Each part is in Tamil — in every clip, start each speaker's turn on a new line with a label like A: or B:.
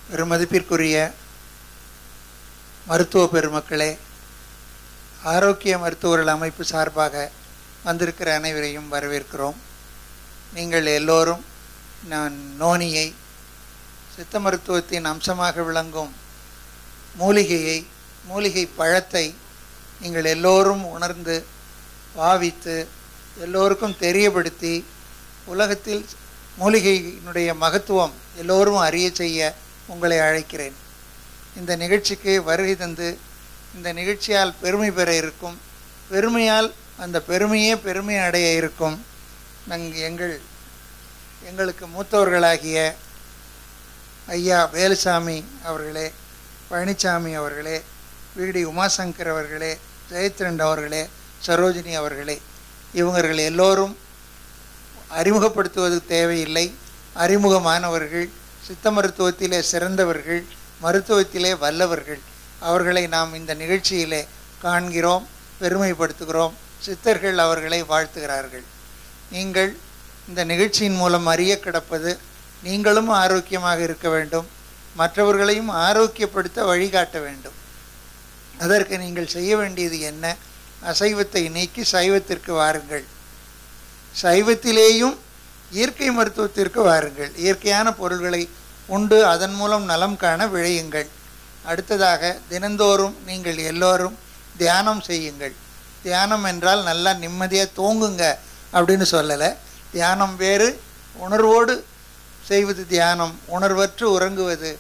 A: பெருமதிப்பிற்குரிய மருத்துவ பெருமக்களே ஆரோக்கிய மருத்துவர்கள் அமைப்பு சார்பாக வந்திருக்கிற அனைவரையும் வரவேற்கிறோம் நீங்கள் எல்லோரும் நான் நோனியை சித்த மருத்துவத்தின் அம்சமாக விளங்கும் மூலிகையை மூலிகை பழத்தை நீங்கள் எல்லோரும் உணர்ந்து பாவித்து எல்லோருக்கும் தெரியப்படுத்தி உலகத்தில் மூலிகையினுடைய மகத்துவம் எல்லோரும் அறிய செய்ய உங்களை அழைக்கிறேன் இந்த நிகழ்ச்சிக்கு வருகை தந்து இந்த நிகழ்ச்சியால் பெருமை பெற இருக்கும் பெருமையால் அந்த பெருமையே பெருமை அடைய இருக்கும் நங் எங்கள் எங்களுக்கு மூத்தவர்களாகிய ஐயா வேலுசாமி அவர்களே பழனிசாமி அவர்களே விடி உமாசங்கர் அவர்களே ஜெயத்ரண்ட் அவர்களே சரோஜினி அவர்களே இவர்கள் எல்லோரும் அறிமுகப்படுத்துவது தேவையில்லை அறிமுகமானவர்கள் சித்த மருத்துவத்திலே சிறந்தவர்கள் மருத்துவத்திலே வல்லவர்கள் அவர்களை நாம் இந்த நிகழ்ச்சியிலே காண்கிறோம் பெருமைப்படுத்துகிறோம் சித்தர்கள் அவர்களை வாழ்த்துகிறார்கள் நீங்கள் இந்த நிகழ்ச்சியின் மூலம் அறிய கிடப்பது நீங்களும் ஆரோக்கியமாக இருக்க வேண்டும் மற்றவர்களையும் ஆரோக்கியப்படுத்த வழிகாட்ட வேண்டும் அதற்கு நீங்கள் செய்ய வேண்டியது என்ன அசைவத்தை நீக்கி சைவத்திற்கு வாருங்கள் சைவத்திலேயும் இயற்கை மருத்துவத்திற்கு வாருங்கள் இயற்கையான பொருள்களை உண்டு அதன் மூலம் நலம் காண விழையுங்கள் அடுத்ததாக தினந்தோறும் நீங்கள் எல்லோரும் தியானம் செய்யுங்கள் தியானம் என்றால் நல்லா நிம்மதியாக தூங்குங்க அப்படின்னு சொல்லலை தியானம் வேறு உணர்வோடு செய்வது தியானம் உணர்வற்று உறங்குவது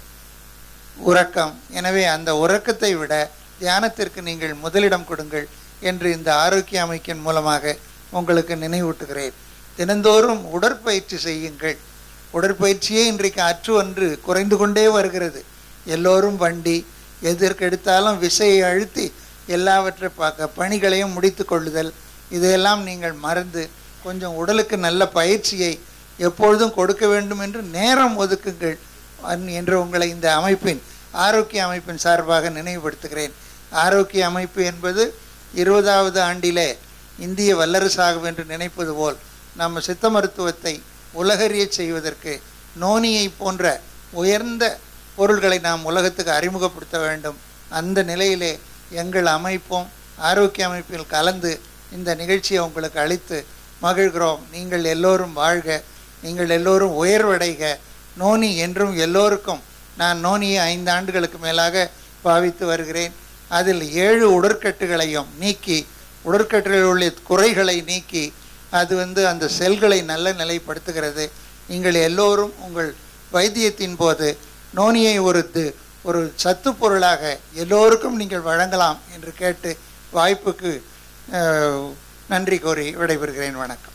A: உறக்கம் எனவே அந்த உறக்கத்தை விட தியானத்திற்கு நீங்கள் முதலிடம் கொடுங்கள் என்று இந்த ஆரோக்கிய அமைக்கின் மூலமாக உங்களுக்கு நினைவூட்டுகிறேன் தினந்தோறும் உடற்பயிற்சி செய்யுங்கள் உடற்பயிற்சியே இன்றைக்கு அற்று ஒன்று குறைந்து கொண்டே வருகிறது எல்லோரும் வண்டி எதற்கெடுத்தாலும் விசையை அழுத்தி எல்லாவற்றை பார்க்க பணிகளையும் முடித்து கொள்ளுதல் இதையெல்லாம் நீங்கள் மறந்து கொஞ்சம் உடலுக்கு நல்ல பயிற்சியை எப்பொழுதும் கொடுக்க வேண்டும் என்று நேரம் ஒதுக்குங்கள் என்று உங்களை இந்த அமைப்பின் ஆரோக்கிய அமைப்பின் சார்பாக நினைவுபடுத்துகிறேன் ஆரோக்கிய அமைப்பு என்பது இருபதாவது ஆண்டிலே இந்திய வல்லரசாகும் என்று நினைப்பது போல் நம்ம சித்த மருத்துவத்தை உலகறிய செய்வதற்கு நோனியை போன்ற உயர்ந்த பொருள்களை நாம் உலகத்துக்கு அறிமுகப்படுத்த வேண்டும் அந்த நிலையிலே எங்கள் அமைப்பும் ஆரோக்கிய அமைப்பில் கலந்து இந்த நிகழ்ச்சியை உங்களுக்கு அளித்து மகிழ்கிறோம் நீங்கள் எல்லோரும் வாழ்க நீங்கள் எல்லோரும் உயர்வடைக நோனி என்றும் எல்லோருக்கும் நான் நோனியை ஐந்து ஆண்டுகளுக்கு மேலாக பாவித்து வருகிறேன் அதில் ஏழு உடற்கட்டுகளையும் நீக்கி உடற்கட்டுகளில் உள்ள குறைகளை நீக்கி அது வந்து அந்த செல்களை நல்ல நிலைப்படுத்துகிறது நீங்கள் எல்லோரும் உங்கள் வைத்தியத்தின் போது நோனியை ஒரு ஒரு சத்து பொருளாக எல்லோருக்கும் நீங்கள் வழங்கலாம் என்று கேட்டு வாய்ப்புக்கு நன்றி கோரி விடைபெறுகிறேன் வணக்கம்